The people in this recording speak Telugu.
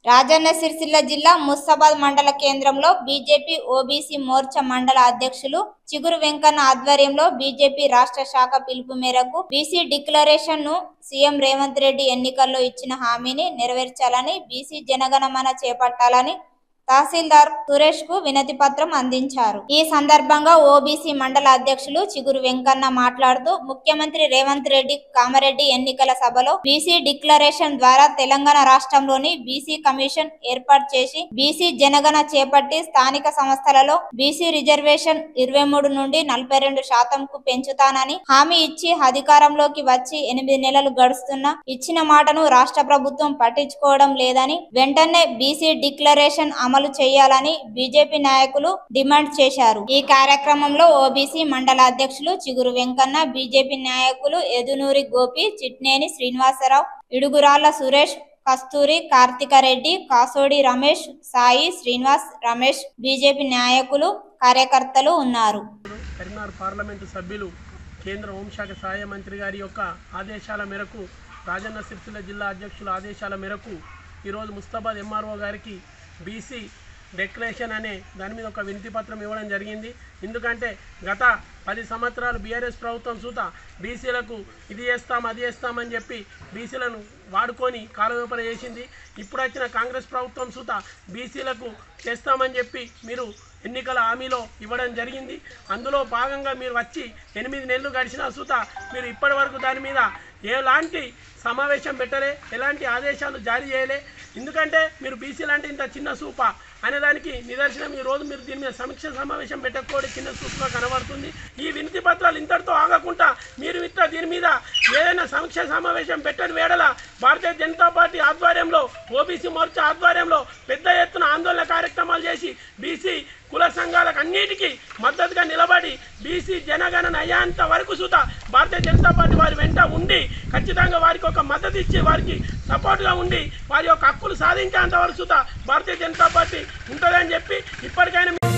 రాజన్న సిరిసిల్ల జిల్లా ముస్తాబాద్ మండల కేంద్రంలో బీజేపీ ఓబీసీ మోర్చా మండల అధ్యక్షులు చిగురు వెంకన్న ఆధ్వర్యంలో బీజేపీ రాష్ట్ర శాఖ పిలుపు మేరకు బీసీ డిక్లరేషన్ ను సీఎం రేవంత్ రెడ్డి ఎన్నికల్లో ఇచ్చిన హామీని నెరవేర్చాలని బీసీ జనగణమన చేపట్టాలని తహసీల్దార్ సురేష్ కు వినతి పత్రం అందించారు ఈ సందర్భంగా ఓబీసీ మండల అధ్యక్షులు చిగురు వెంకన్న మాట్లాడుతూ ముఖ్యమంత్రి రేవంత్ రెడ్డి కామారెడ్డి ఎన్నికల సభలో బీసీ డిక్లరేషన్ ద్వారా తెలంగాణ రాష్ట్రంలోని బీసీ కమిషన్ ఏర్పాటు చేసి బీసీ జనగణ చేపట్టి స్థానిక సంస్థలలో బీసీ రిజర్వేషన్ ఇరవై మూడు నుండి నలభై రెండు శాతంకు పెంచుతానని హామీ ఇచ్చి అధికారంలోకి వచ్చి ఎనిమిది నెలలు గడుస్తున్నా ఇచ్చిన మాటను రాష్ట్ర ప్రభుత్వం పట్టించుకోవడం లేదని వెంటనే బీసీ డిక్లరేషన్ అమలు చేయాలని బీజేపీ నాయకులు డిమాండ్ చేశారు ఈ కార్యక్రమంలో ఓబీసీ మండల అధ్యక్షులు చిగురు వెంకన్న బీజేపీ నాయకులు ఎదునూరి గోపి చిట్నేని శ్రీనివాసరావు ఇడుగురాళ్ల సురేష్ కస్తూరి కార్తికరెడ్డి కాసోడి రమేష్ సాయి శ్రీనివాస్ రమేష్ బీజేపీ నాయకులు కార్యకర్తలు ఉన్నారు కరీంనగర్ పార్లమెంటు సభ్యులు కేంద్ర హోంశాఖ సహాయ మంత్రి గారి యొక్క ఆదేశాల మేరకు రాజన్న సిరిసిల్ల జిల్లా అధ్యక్షుల ఆదేశాల మేరకు ఈరోజు ముస్తాబాద్ ఎంఆర్ఓ గారికి బీసీ డెక్లరేషన్ అనే దాని మీద ఒక వినతి పత్రం ఇవ్వడం జరిగింది ఎందుకంటే గత పది సంవత్సరాలు బీఆర్ఎస్ ప్రభుత్వం సూత బీసీలకు ఇది చేస్తాం అది చేస్తామని చెప్పి బీసీలను వాడుకొని కాలవేపన చేసింది ఇప్పుడు వచ్చిన కాంగ్రెస్ ప్రభుత్వం సూత బీసీలకు చేస్తామని చెప్పి మీరు ఎన్నికల హామీలో ఇవ్వడం జరిగింది అందులో భాగంగా మీరు వచ్చి ఎనిమిది నెలలు గడిచిన సూత మీరు ఇప్పటి వరకు దాని మీద ఎలాంటి సమావేశం పెట్టలే ఎలాంటి ఆదేశాలు జారీ చేయలే ఎందుకంటే మీరు బీసీ లాంటి ఇంత చిన్న సూప అనేదానికి నిదర్శనం ఈ రోజు మీరు దీని మీద సమీక్ష సమావేశం పెట్టకపోవడం చిన్న సూపుగా కనబడుతుంది ఈ వినతి పత్రాలు ఇంతటితో ఆగకుండా మీరు ఇట్లా దీని మీద ఏదైనా సమీక్ష సమావేశం పెట్టని వేడల భారతీయ జనతా పార్టీ ఆధ్వర్యంలో ఓబీసీ మోర్చా ఆధ్వర్యంలో పెద్ద ఎత్తున ఆందోళన కార్యక్రమాలు చేసి బీసీ కుల సంఘాలకు అన్నిటికీ మద్దతుగా నిలబడి బీసీ జనగణన అయ్యేంత వరకు సుత భారతీయ జనతా పార్టీ వారి వెంట ఉండి ఖచ్చితంగా వారికి ఒక మద్దతు ఇచ్చి వారికి సపోర్ట్గా ఉండి వారి యొక్క హక్కులు సాధించేంత వరకు సుత భారతీయ జనతా పార్టీ ఉంటుందని చెప్పి ఇప్పటికైనా